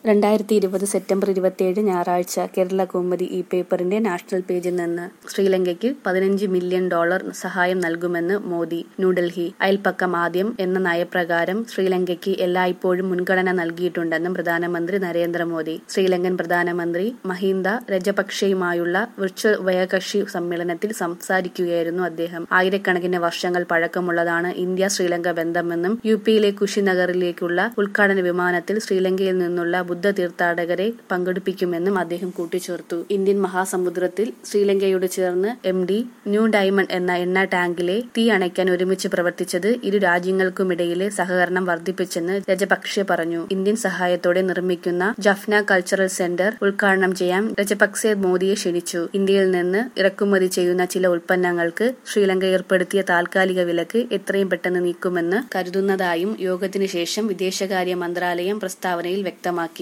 രണ്ടായിരത്തി ഇരുപത് സെപ്റ്റംബർ ഇരുപത്തിയേഴ് ഞായറാഴ്ച കേരള കൗമുദി ഈ പേപ്പറിന്റെ നാഷണൽ പേജിൽ നിന്ന് ശ്രീലങ്കയ്ക്ക് പതിനഞ്ച് മില്യൺ ഡോളർ സഹായം നൽകുമെന്ന് മോദി ന്യൂഡൽഹി അയൽപ്പക്കം ആദ്യം എന്ന നയപ്രകാരം ശ്രീലങ്കയ്ക്ക് എല്ലായ്പ്പോഴും മുൻഗണന നൽകിയിട്ടുണ്ടെന്നും പ്രധാനമന്ത്രി നരേന്ദ്രമോദി ശ്രീലങ്കൻ പ്രധാനമന്ത്രി മഹീന്ദ രജപക്ഷെയുമായുള്ള വിർച്വൽ ഉഭയകക്ഷി സമ്മേളനത്തിൽ സംസാരിക്കുകയായിരുന്നു അദ്ദേഹം ആയിരക്കണക്കിന് വർഷങ്ങൾ പഴക്കമുള്ളതാണ് ഇന്ത്യ ശ്രീലങ്ക ബന്ധമെന്നും യു പിയിലെ കുശിനഗറിലേക്കുള്ള ഉദ്ഘാടന വിമാനത്തിൽ ശ്രീലങ്കയിൽ നിന്നുള്ള ബുദ്ധ തീർത്ഥാടകരെ പങ്കെടുപ്പിക്കുമെന്നും അദ്ദേഹം കൂട്ടിച്ചേർത്തു ഇന്ത്യൻ മഹാസമുദ്രത്തിൽ ശ്രീലങ്കയോട് ചേർന്ന് എം ഡി ന്യൂ ഡയമണ്ട് എന്ന എണ്ണ ടാങ്കിലെ തീ അണയ്ക്കാൻ ഒരുമിച്ച് പ്രവർത്തിച്ചത് ഇരു രാജ്യങ്ങൾക്കുമിടയിലെ സഹകരണം വർദ്ധിപ്പിച്ചെന്ന് രജപക്സെ പറഞ്ഞു ഇന്ത്യൻ സഹായത്തോടെ നിർമ്മിക്കുന്ന ജഫ്ന കൾച്ചറൽ സെന്റർ ഉദ്ഘാടനം ചെയ്യാൻ രജപക്സെ മോദിയെ ക്ഷണിച്ചു ഇന്ത്യയിൽ നിന്ന് ഇറക്കുമതി ചെയ്യുന്ന ചില ഉൽപ്പന്നങ്ങൾക്ക് ശ്രീലങ്ക ഏർപ്പെടുത്തിയ താൽക്കാലിക വിലക്ക് എത്രയും പെട്ടെന്ന് നീക്കുമെന്ന് കരുതുന്നതായും യോഗത്തിനു ശേഷം വിദേശകാര്യ മന്ത്രാലയം പ്രസ്താവനയിൽ വ്യക്തമാക്കി